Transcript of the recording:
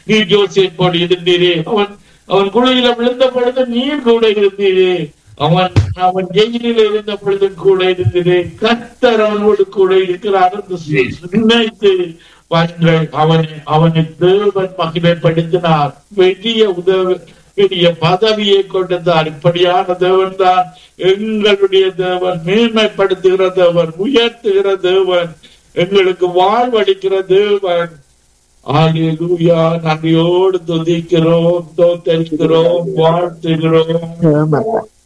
நீ ஜோசியப்போடு இருந்தீரே அவன் அவன் குழியில விழுந்த பொழுது நீர் கூட இருந்தீரே அவன் அவன் ஜெயிலில் இருந்த பொழுது கூட இருந்தீரே கத்தர் அவனோடு கூட இருக்கிறார் என்று நினைத்து வந்து அவனை அவனை தேவன் மகிமைப்படுத்தினார் பெரிய உதவி பெரிய பதவியை கொண்டிருந்தார் இப்படியான தேவன் தான் எங்களுடைய தேவன் மேன்மைப்படுத்துகிற தேவன் உயர்த்துகிற தேவன் எங்களுக்கு வாழ்வளிக்கிற தேவன் ஆலேலூயா நன்றியோடு துதிக்கிறோம் தோத்தரிக்கிறோம் வாழ்த்துகிறோம் ஆமாப்பா